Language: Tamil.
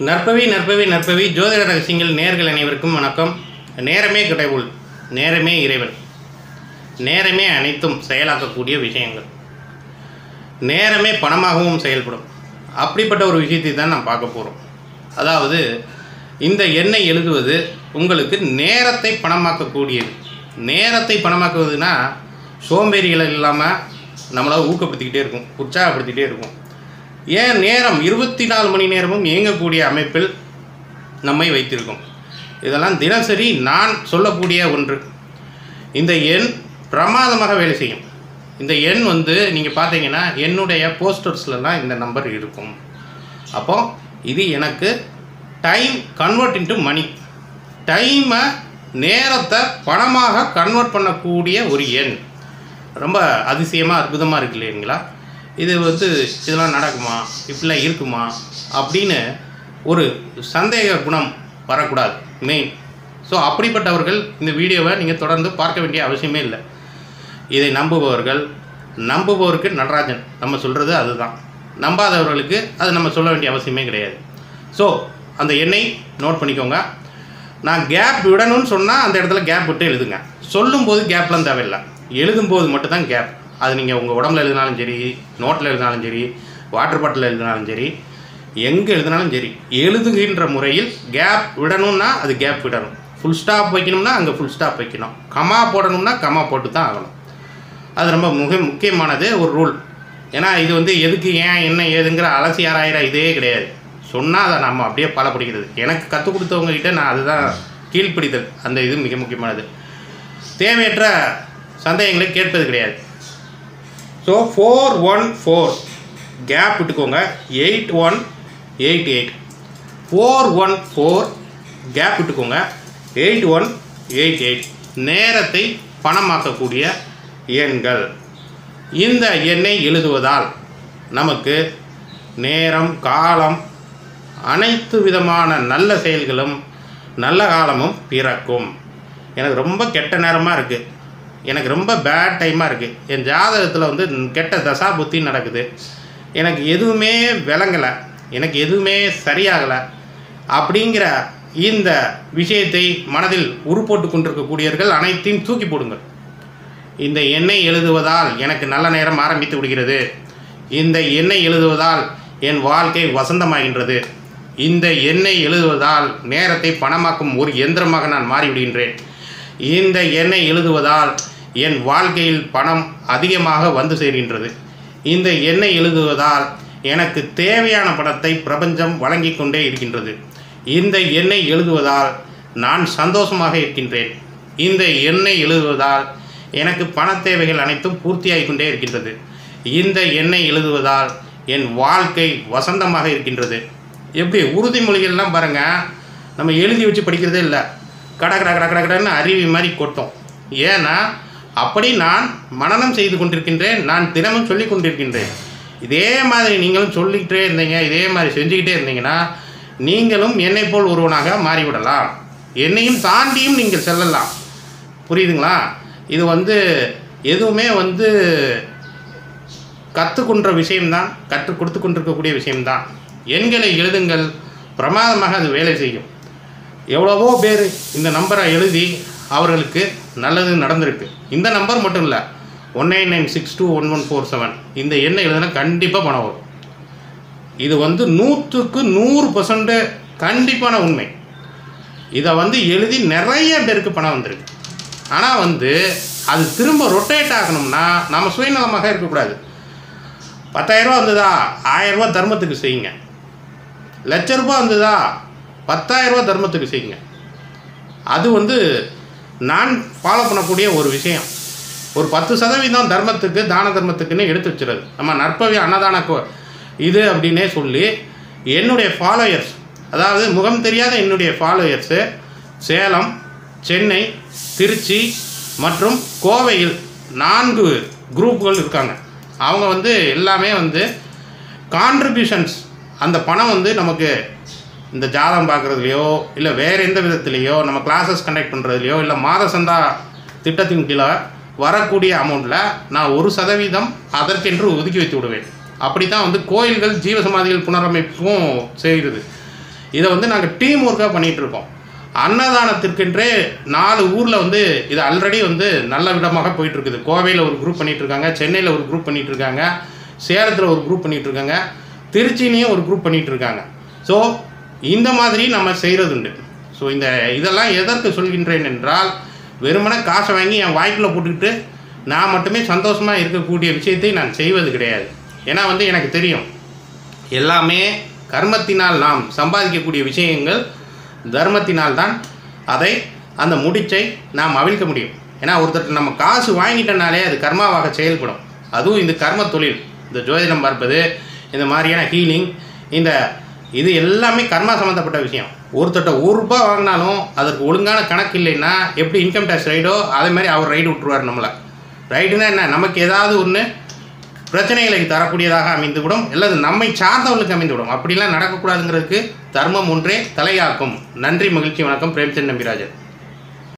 நற்பவி நற்பவி நற்பவி ஜோதிட ரகசியங்கள் நேர்கள் அனைவருக்கும் வணக்கம் நேரமே கடவுள் நேரமே இறைவன் நேரமே அனைத்தும் செயலாக்கக்கூடிய விஷயங்கள் நேரமே பணமாகவும் செயல்படும் அப்படிப்பட்ட ஒரு விஷயத்தை தான் நாம் பார்க்க போகிறோம் அதாவது இந்த எண்ணை எழுதுவது உங்களுக்கு நேரத்தை பணமாக்கக்கூடியது நேரத்தை பணமாக்குவதுன்னா சோம்பேறிகள் இல்லாமல் நம்மளை ஊக்கப்படுத்திக்கிட்டே இருக்கும் உற்சாகப்படுத்திக்கிட்டே இருக்கும் ஏன் நேரம் இருபத்தி நாலு மணி நேரமும் இயங்கக்கூடிய அமைப்பில் நம்மை வைத்திருக்கும் இதெல்லாம் தினசரி நான் சொல்லக்கூடிய ஒன்று இந்த எண் பிரமாதமாக வேலை செய்யும் இந்த எண் வந்து நீங்கள் பார்த்தீங்கன்னா என்னுடைய போஸ்டர்ஸ்லலாம் இந்த நம்பர் இருக்கும் அப்போ இது எனக்கு டைம் கன்வெர்ட் இன்ட்டு மணி டைமை நேரத்தை பணமாக கன்வெர்ட் பண்ணக்கூடிய ஒரு எண் ரொம்ப அதிசயமாக அற்புதமாக இருக்கு இல்லைங்களா இது வந்து இதெல்லாம் நடக்குமா இப்படிலாம் இருக்குமா அப்படின்னு ஒரு சந்தேக குணம் வரக்கூடாது மெயின் ஸோ அப்படிப்பட்டவர்கள் இந்த வீடியோவை நீங்கள் தொடர்ந்து பார்க்க வேண்டிய அவசியமே இல்லை இதை நம்புபவர்கள் நம்புபவருக்கு நடராஜன் நம்ம சொல்கிறது அதுதான் நம்பாதவர்களுக்கு அது நம்ம சொல்ல வேண்டிய அவசியமே கிடையாது ஸோ அந்த எண்ணை நோட் பண்ணிக்கோங்க நான் கேப் விடணும்னு சொன்னால் அந்த இடத்துல கேப் விட்டு எழுதுங்க சொல்லும்போது கேப்லாம் தேவையில்லை எழுதும்போது மட்டும்தான் கேப் அது நீங்கள் உங்கள் உடம்புல எழுதினாலும் சரி நோட்டில் எழுதினாலும் சரி வாட்டர் பாட்டில் எழுதினாலும் சரி எங்கே எழுதினாலும் சரி எழுதுகின்ற முறையில் கேப் விடணும்னா அது கேப் விடணும் ஃபுல் ஸ்டாப் வைக்கணும்னா அங்கே ஃபுல் ஸ்டாப் வைக்கணும் கமா போடணும்னா கமா போட்டு தான் ஆகணும் அது ரொம்ப மிக முக்கியமானது ஒரு ரூல் ஏன்னா இது வந்து எதுக்கு ஏன் என்ன ஏதுங்கிற அலசி ஆராயிற இதே கிடையாது சொன்னால் அதை நம்ம அப்படியே பலப்படுகிறது எனக்கு கற்றுக் கொடுத்தவங்க கிட்ட நான் அதுதான் கீழ்ப்பிடித்தல் அந்த இது மிக முக்கியமானது தேவையற்ற சந்தேகங்களை கேட்பது கிடையாது so four one four gap விட்டுக்கோங்க eight one eight eight four one four gap விட்டுக்கோங்க எயிட் ஒன் எயிட் எயிட் நேரத்தை பணமாக்கக்கூடிய எண்கள் இந்த எண்ணை எழுதுவதால் நமக்கு நேரம் காலம் அனைத்து விதமான நல்ல செயல்களும் நல்ல காலமும் பிறக்கும் எனக்கு ரொம்ப கெட்ட நேரமாக இருக்குது எனக்கு ரொம்ப பேட் டைமாக இருக்குது என் ஜாதகத்தில் வந்து கெட்ட தசா புத்தி நடக்குது எனக்கு எதுவுமே விளங்கலை எனக்கு எதுவுமே சரியாகலை அப்படிங்கிற இந்த விஷயத்தை மனதில் உருப்போட்டு கொண்டிருக்கக்கூடியவர்கள் அனைத்தையும் தூக்கி போடுங்கள் இந்த எண்ணை எழுதுவதால் எனக்கு நல்ல நேரம் ஆரம்பித்து விடுகிறது இந்த எண்ணை எழுதுவதால் என் வாழ்க்கை வசந்தமாகின்றது இந்த எண்ணை எழுதுவதால் நேரத்தை பணமாக்கும் ஒரு எந்திரமாக நான் மாறிவிடுகின்றேன் இந்த எண்ணை எழுதுவதால் என் வாழ்க்கையில் பணம் அதிகமாக வந்து சேர்கின்றது இந்த எண்ணை எழுதுவதால் எனக்கு தேவையான பணத்தை பிரபஞ்சம் வழங்கி கொண்டே இருக்கின்றது இந்த எண்ணை எழுதுவதால் நான் சந்தோஷமாக இருக்கின்றேன் இந்த எண்ணை எழுதுவதால் எனக்கு பண தேவைகள் அனைத்தும் பூர்த்தியாகி கொண்டே இருக்கின்றது இந்த எண்ணை எழுதுவதால் என் வாழ்க்கை வசந்தமாக இருக்கின்றது எப்படி உறுதிமொழிகள்லாம் பாருங்கள் நம்ம எழுதி வச்சு படிக்கிறதே இல்லை கட கட கட கட கடன்னு அருவி மாதிரி கொட்டும் ஏன்னா அப்படி நான் மனனம் செய்து கொண்டிருக்கின்றேன் நான் தினமும் சொல்லி கொண்டிருக்கின்றேன் இதே மாதிரி நீங்களும் சொல்லிக்கிட்டே இருந்தீங்க இதே மாதிரி செஞ்சுக்கிட்டே இருந்தீங்கன்னா நீங்களும் என்னை போல் ஒருவனாக மாறிவிடலாம் என்னையும் தாண்டியும் நீங்கள் செல்லலாம் புரியுதுங்களா இது வந்து எதுவுமே வந்து கற்றுக்கொன்ற விஷயம்தான் கற்றுக் கொடுத்து கொண்டிருக்கக்கூடிய விஷயம்தான் எண்களை எழுதுங்கள் பிரமாதமாக அது வேலை செய்யும் எவ்வளவோ பேர் இந்த நம்பரை எழுதி அவர்களுக்கு நல்லது நடந்திருக்கு இந்த நம்பர் மட்டும் இல்லை one nine nine six two one one four seven இந்த எண்ணை எழுதுனா கண்டிப்பாக பணம் வரும் இது வந்து நூற்றுக்கு நூறு பர்சன்ட் கண்டிப்பான உண்மை இதை வந்து எழுதி நிறைய பேருக்கு பணம் வந்திருக்கு ஆனால் வந்து அது திரும்ப ரொட்டேட் ஆகணும்னா நம்ம சுயநலமாக இருக்கக்கூடாது பத்தாயிரரூபா வந்ததா ஆயிரரூபா தர்மத்துக்கு செய்யுங்க லட்ச ரூபா வந்ததா பத்தாயிரரூபா தர்மத்துக்கு செய்யுங்க அது வந்து நான் ஃபாலோ பண்ணக்கூடிய ஒரு விஷயம் ஒரு பத்து சதவீதம் தர்மத்துக்கு தான தர்மத்துக்குன்னு எடுத்து வச்சுருது நம்ம நற்பவி அன்னதான கோ இது அப்படின்னே சொல்லி என்னுடைய ஃபாலோயர்ஸ் அதாவது முகம் தெரியாத என்னுடைய ஃபாலோயர்ஸு சேலம் சென்னை திருச்சி மற்றும் கோவையில் நான்கு குரூப்புகள் இருக்காங்க அவங்க வந்து எல்லாமே வந்து கான்ட்ரிபியூஷன்ஸ் அந்த பணம் வந்து நமக்கு இந்த ஜாதகம் பார்க்குறதுலையோ இல்லை வேறு எந்த விதத்துலேயோ நம்ம கிளாஸஸ் கண்டக்ட் பண்ணுறதுலையோ இல்லை மாத சந்தா திட்டத்தின் கீழே வரக்கூடிய அமௌண்ட்டில் நான் ஒரு சதவீதம் அதற்கென்று ஒதுக்கி வைத்து விடுவேன் அப்படி தான் வந்து கோயில்கள் ஜீவசமாதிகள் புனரமைப்பும் செய்கிறது இதை வந்து நாங்கள் டீம் ஒர்க்காக பண்ணிகிட்டு இருக்கோம் அன்னதானத்திற்கென்றே நாலு ஊரில் வந்து இது ஆல்ரெடி வந்து நல்ல விதமாக போயிட்டு இருக்குது கோவையில் ஒரு குரூப் பண்ணிட்டு இருக்காங்க சென்னையில் ஒரு குரூப் பண்ணிட்டு இருக்காங்க சேலத்தில் ஒரு குரூப் பண்ணிட்டு இருக்காங்க திருச்சிலையும் ஒரு குரூப் பண்ணிட்டு இருக்காங்க ஸோ இந்த மாதிரி நம்ம செய்கிறது உண்டு ஸோ இந்த இதெல்லாம் எதற்கு சொல்கின்றேன் என்றால் வெறுமனே காசை வாங்கி என் வாய்ப்பில் போட்டுக்கிட்டு நான் மட்டுமே சந்தோஷமாக இருக்கக்கூடிய விஷயத்தை நான் செய்வது கிடையாது ஏன்னா வந்து எனக்கு தெரியும் எல்லாமே கர்மத்தினால் நாம் சம்பாதிக்கக்கூடிய விஷயங்கள் தர்மத்தினால் தான் அதை அந்த முடிச்சை நாம் அவிழ்க்க முடியும் ஏன்னா ஒருத்தர் நம்ம காசு வாங்கிட்டனாலே அது கர்மாவாக செயல்படும் அதுவும் இந்த கர்ம தொழில் இந்த ஜோதிடம் பார்ப்பது இந்த மாதிரியான ஹீலிங் இந்த இது எல்லாமே கர்மா சம்மந்தப்பட்ட விஷயம் ஒருத்தர்ட்ட ஒரு ரூபாய் வாங்கினாலும் அதற்கு ஒழுங்கான கணக்கு இல்லைன்னா எப்படி இன்கம் டேக்ஸ் ரைடோ அதே மாதிரி அவர் ரைடு விட்டுருவார் நம்மளை ரைடுனா என்ன நமக்கு ஏதாவது ஒன்று பிரச்சனைகளை தரக்கூடியதாக அமைந்துவிடும் அல்லது நம்மை சார்ந்தவர்களுக்கு அமைந்துவிடும் அப்படிலாம் நடக்கக்கூடாதுங்கிறதுக்கு தர்மம் ஒன்றே தலையாக்கும் நன்றி மகிழ்ச்சி வணக்கம் பிரேம்சந்த் நம்பிராஜன்